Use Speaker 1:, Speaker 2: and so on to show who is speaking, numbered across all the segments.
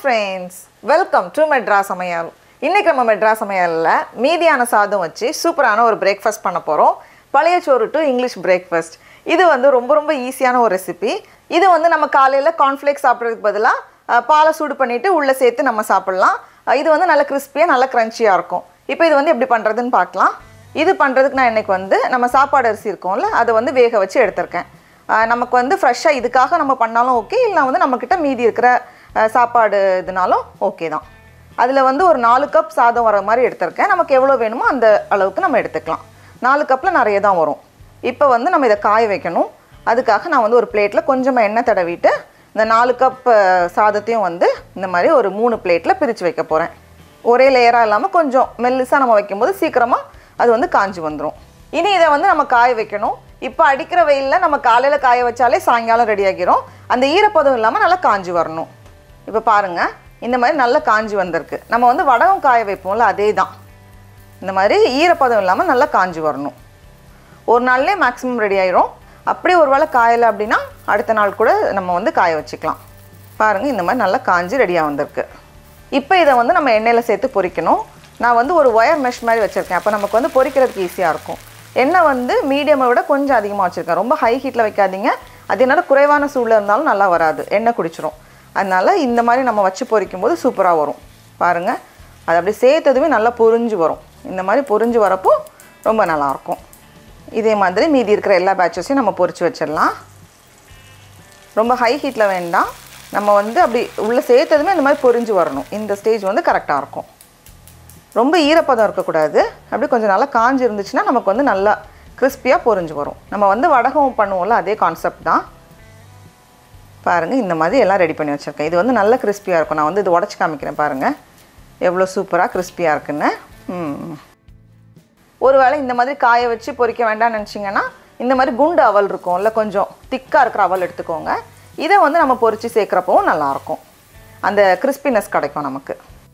Speaker 1: friends welcome to metro சமையல் இன்னைக்கு நம்ம மெட்ரா சமையலில் மீதியான சாதம் வச்சு சூப்பரான ஒரு பிரேக்ஃபாஸ்ட் பண்ண போகிறோம் பழைய சோறு டு இங்கிலீஷ் பிரேக்ஃபாஸ்ட் இது வந்து ரொம்ப ரொம்ப ஈஸியான ஒரு ரெசிபி இது வந்து நம்ம காலையில் கார்ன்ஃப்ளேக்ஸ் சாப்பிட்றதுக்கு பதிலாக பாலை சூடு பண்ணிவிட்டு உள்ளே சேர்த்து நம்ம சாப்பிட்லாம் அஹ் இது வந்து நல்ல கிறிஸ்பியாக நல்ல க்ரன்ச்சியாக இருக்கும் இப்போ இது வந்து எப்படி பண்ணுறதுன்னு பார்க்கலாம் இது பண்ணுறதுக்கு நான் இன்னைக்கு வந்து நம்ம சாப்பாடு அரிசி இருக்கோம்ல அதை வந்து வேக வச்சு எடுத்திருக்கேன் ஆஹ் நமக்கு வந்து ஃப்ரெஷ்ஷாக இதுக்காக நம்ம பண்ணாலும் ஓகே இல்லை வந்து நம்மக்கிட்ட மீதி இருக்கிற ஆஹ் சாப்பாடு இதுனாலும் ஓகே தான் அதில் வந்து ஒரு நாலு கப் சாதம் வர மாதிரி எடுத்திருக்கேன் நமக்கு எவ்வளோ வேணுமோ அந்த அளவுக்கு நம்ம எடுத்துக்கலாம் நாலு கப்பில் நிறைய தான் வரும் இப்போ வந்து நம்ம இதை காய வைக்கணும் அதுக்காக நான் வந்து ஒரு பிளேட்டில் கொஞ்சமாக எண்ணெய் தடவிட்டு இந்த நாலு கப் சாதத்தையும் வந்து இந்த மாதிரி ஒரு மூணு பிளேட்டில் பிரித்து வைக்க போகிறேன் ஒரே லேயராக இல்லாமல் கொஞ்சம் மெல்லிசாக நம்ம வைக்கும்போது சீக்கிரமாக அது வந்து காஞ்சி வந்துடும் இனி இதை வந்து நம்ம காய வைக்கணும் இப்போ அடிக்கிற வெயிலில் நம்ம காலையில் காய வச்சாலே சாயங்காலம் ரெடி ஆகிரும் அந்த ஈரப்பதம் இல்லாமல் நல்லா காஞ்சி வரணும் இப்போ பாருங்கள் இந்த மாதிரி நல்லா காஞ்சி வந்திருக்கு நம்ம வந்து வடகம் காய வைப்போம்ல அதே தான் இந்த மாதிரி ஈரப்பதம் இல்லாமல் நல்லா காஞ்சி வரணும் ஒரு நாள்லேயே மேக்ஸிமம் ரெடி ஆயிரும் அப்படியே ஒரு வேளை காயலை அப்படின்னா அடுத்த நாள் கூட நம்ம வந்து காய வச்சுக்கலாம் பாருங்கள் இந்த மாதிரி நல்லா காஞ்சி ரெடியாக வந்திருக்கு இப்போ இதை வந்து நம்ம எண்ணெயில் சேர்த்து பொரிக்கணும் நான் வந்து ஒரு ஒயர் மெஷ் மாதிரி வச்சுருக்கேன் அப்போ நமக்கு வந்து பொரிக்கிறதுக்கு ஈஸியாக இருக்கும் எண்ணெய் வந்து மீடியமை விட கொஞ்சம் அதிகமாக வச்சுருக்கேன் ரொம்ப ஹை ஹீட்டில் வைக்காதீங்க அது என்னோட குறைவான சூடில் இருந்தாலும் நல்லா வராது எண்ணெய் குடிச்சிரும் அதனால் இந்த மாதிரி நம்ம வச்சு பொரிக்கும் போது சூப்பராக வரும் பாருங்கள் அது அப்படி சேர்த்ததுமே நல்லா பொரிஞ்சு வரும் இந்த மாதிரி பொரிஞ்சு வரப்போ ரொம்ப நல்லாயிருக்கும் இதே மாதிரி மீதி இருக்கிற எல்லா பேட்சஸையும் நம்ம பொரிச்சு வச்சிடலாம் ரொம்ப ஹை ஹீட்டில் வேண்டாம் நம்ம வந்து அப்படி உள்ளே சேர்த்ததுமே இந்த மாதிரி பொரிஞ்சு வரணும் இந்த ஸ்டேஜ் வந்து கரெக்டாக இருக்கும் ரொம்ப ஈரப்பதம் இருக்கக்கூடாது அப்படி கொஞ்சம் நல்லா காஞ்சி இருந்துச்சுன்னா நமக்கு வந்து நல்லா கிறிஸ்பியாக பொரிஞ்சு வரும் நம்ம வந்து வடகம் பண்ணுவோம்ல அதே கான்செப்ட் தான் பாருங்கள் இந்த மாதிரி எல்லாம் ரெடி பண்ணி வச்சுருக்கேன் இது வந்து நல்ல கிறிஸ்பியாக இருக்கும் நான் வந்து இது உடச்சி காமிக்கிறேன் பாருங்கள் எவ்வளோ சூப்பராக கிறிஸ்பியாக இருக்குன்னு ம் ஒருவேளை இந்த மாதிரி காய வச்சு பொரிக்க வேண்டாம்னு நினச்சிங்கன்னா இந்த மாதிரி குண்டு அவல் இருக்கும் இல்லை கொஞ்சம் திக்காக இருக்கிற அவல் எடுத்துக்கோங்க இதை வந்து நம்ம பொரிச்சு சேர்க்குறப்பவும் நல்லாயிருக்கும் அந்த கிறிஸ்பினஸ் கிடைக்கும் நமக்கு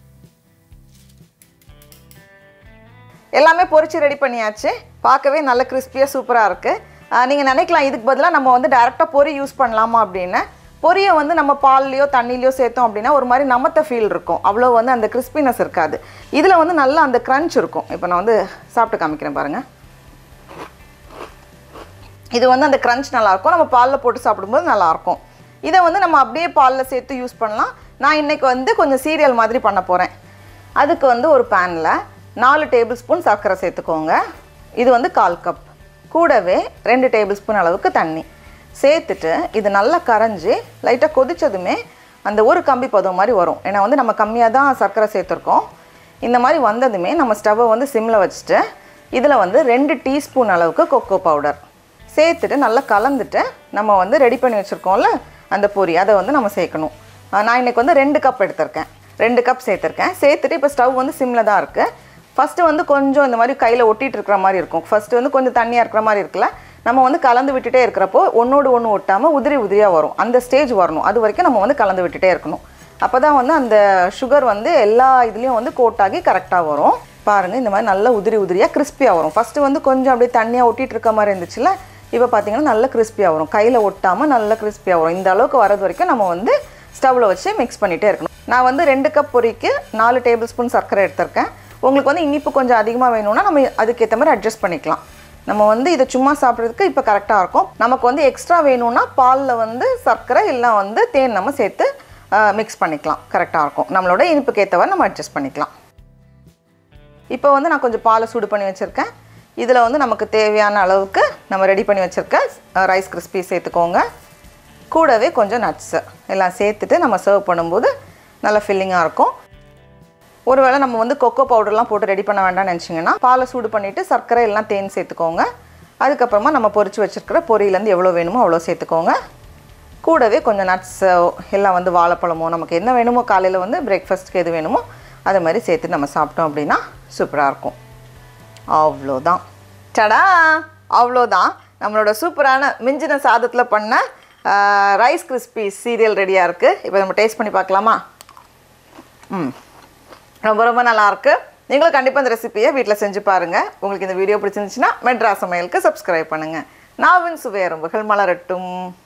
Speaker 1: எல்லாமே பொரிச்சு ரெடி பண்ணியாச்சு பார்க்கவே நல்ல கிறிஸ்பியாக சூப்பராக இருக்குது நீங்கள் நினைக்கலாம் இதுக்கு பதிலாக நம்ம வந்து டேரெக்டாக பொரி யூஸ் பண்ணலாமா அப்படின்னு பொரியை வந்து நம்ம பால்லையோ தண்ணிலையோ சேர்த்தோம் அப்படின்னா ஒரு மாதிரி நமத்த ஃபீல் இருக்கும் அவ்வளோ வந்து அந்த கிறிஸ்பினஸ் இருக்காது இதில் வந்து நல்லா அந்த க்ரன்ச் இருக்கும் இப்போ நான் வந்து சாப்பிட்டு காமிக்கிறேன் பாருங்கள் இது வந்து அந்த க்ரன்ச் நல்லாயிருக்கும் நம்ம பாலில் போட்டு சாப்பிடும்போது நல்லாயிருக்கும் இதை வந்து நம்ம அப்படியே பாலில் சேர்த்து யூஸ் பண்ணலாம் நான் இன்றைக்கி வந்து கொஞ்சம் சீரியல் மாதிரி பண்ண போகிறேன் அதுக்கு வந்து ஒரு பேனில் நாலு டேபிள் ஸ்பூன் சர்க்கரை சேர்த்துக்கோங்க இது வந்து கால் கப் கூடவே ரெண்டு டேபிள் ஸ்பூன் அளவுக்கு தண்ணி சேர்த்துட்டு இது நல்லா கரைஞ்சி லைட்டாக கொதிச்சதுமே அந்த ஒரு கம்பி பதம் மாதிரி வரும் ஏன்னா வந்து நம்ம கம்மியாக தான் சர்க்கரை சேர்த்துருக்கோம் இந்த மாதிரி வந்ததுமே நம்ம ஸ்டவ்வை வந்து சிம்மில் வச்சுட்டு இதில் வந்து ரெண்டு டீஸ்பூன் அளவுக்கு கொக்கோ பவுடர் சேர்த்துட்டு நல்லா கலந்துட்டு நம்ம வந்து ரெடி பண்ணி வச்சுருக்கோம்ல அந்த பொரி அதை வந்து நம்ம சேர்க்கணும் ஆஹ் நான் இன்றைக்கி வந்து ரெண்டு கப் எடுத்திருக்கேன் ரெண்டு கப் சேர்த்துருக்கேன் சேர்த்துட்டு இப்போ ஸ்டவ் வந்து சிம்மில் தான் இருக்குது ஃபஸ்ட்டு வந்து கொஞ்சம் இந்த மாதிரி கையில் ஒட்டிட்டு இருக்கிற மாதிரி இருக்கும் ஃபஸ்ட்டு வந்து கொஞ்சம் தண்ணியாக இருக்கிற மாதிரி இருக்குல்ல நம்ம வந்து கலந்து விட்டுட்டே இருக்கிறப்போ ஒன்றோடு ஒன்று ஒட்டாமல் உதிரி உதிரியாக வரும் அந்த ஸ்டேஜ் வரணும் அது வரைக்கும் நம்ம வந்து கலந்து விட்டுட்டே இருக்கணும் அப்போ தான் வந்து அந்த சுகர் வந்து எல்லா இதுலேயும் வந்து கோட் ஆகி கரெக்டாக வரும் பாருங்கள் இந்த மாதிரி நல்ல உதிரி உதிரியாக கிறிஸ்பியாக வரும் ஃபஸ்ட்டு வந்து கொஞ்சம் அப்படியே தண்ணியாக ஒட்டிட்டு இருக்க மாதிரி இருந்துச்சுல இப்போ பார்த்தீங்கன்னா நல்ல கிறிஸ்பியாக வரும் கையில் ஒட்டாமல் நல்ல கிறிஸ்பியாக வரும் இந்த அளவுக்கு வரது வரைக்கும் நம்ம வந்து ஸ்டவ்வில் வச்சு மிக்ஸ் பண்ணிகிட்டே இருக்கணும் நான் வந்து ரெண்டு கப் பொரிக்கு நாலு டேபிள் ஸ்பூன் சர்க்கரை எடுத்திருக்கேன் உங்களுக்கு வந்து இனிப்பு கொஞ்சம் அதிகமாக வேணும்னா நம்ம அதுக்கேற்ற மாதிரி அட்ஜஸ்ட் பண்ணிக்கலாம் நம்ம வந்து இதை சும்மா சாப்பிட்றதுக்கு இப்போ கரெக்டாக இருக்கும் நமக்கு வந்து எக்ஸ்ட்ரா வேணும்னா பாலில் வந்து சர்க்கரை இல்லை வந்து தேன் நம்ம சேர்த்து மிக்ஸ் பண்ணிக்கலாம் கரெக்டாக இருக்கும் நம்மளோட இனிப்புக்கு ஏற்றவரை நம்ம அட்ஜஸ்ட் பண்ணிக்கலாம் இப்போ வந்து நான் கொஞ்சம் பாலை சூடு பண்ணி வச்சுருக்கேன் இதில் வந்து நமக்கு தேவையான அளவுக்கு நம்ம ரெடி பண்ணி வச்சுருக்க ரைஸ் கிறிஸ்பி சேர்த்துக்கோங்க கூடவே கொஞ்சம் நட்ஸு எல்லாம் சேர்த்துட்டு நம்ம சர்வ் பண்ணும்போது நல்லா ஃபில்லிங்காக இருக்கும் ஒருவேளை நம்ம வந்து கொக்கோ பவுடர்லாம் போட்டு ரெடி பண்ண வேண்டாம்னு நினச்சிங்கன்னா பாலை சூடு பண்ணிவிட்டு சர்க்கரை எல்லாம் தேன் சேர்த்துக்கோங்க அதுக்கப்புறமா நம்ம பொரிச்சு வச்சுருக்கிற பொரியிலேருந்து எவ்வளோ வேணுமோ அவ்வளோ சேர்த்துக்கோங்க கூடவே கொஞ்சம் நட்ஸோ எல்லாம் வந்து வாழைப்பழமோ நமக்கு என்ன வேணுமோ காலையில் வந்து பிரேக்ஃபாஸ்ட்டுக்கு எது வேணுமோ அதை மாதிரி சேர்த்து நம்ம சாப்பிட்டோம் அப்படின்னா சூப்பராக இருக்கும் அவ்வளோதான் டடா அவ்வளோதான் நம்மளோட சூப்பரான மிஞ்சின சாதத்தில் பண்ண ரைஸ் கிறிஸ்பி சீரியல் ரெடியாக இருக்குது இப்போ நம்ம டேஸ்ட் பண்ணி பார்க்கலாமா ம் ரொம்ப ரொம்ப நல்லாயிருக்கு நீங்களும் கண்டிப்பாக இந்த ரெசிபியை வீட்டில் செஞ்சு பாருங்கள் உங்களுக்கு இந்த வீடியோ பிடிச்சிருந்துச்சுன்னா மெட்ரா சமையலுக்கு சப்ஸ்கிரைப் பண்ணுங்கள் நாவின் சுவையரும்புகள் மலரட்டும்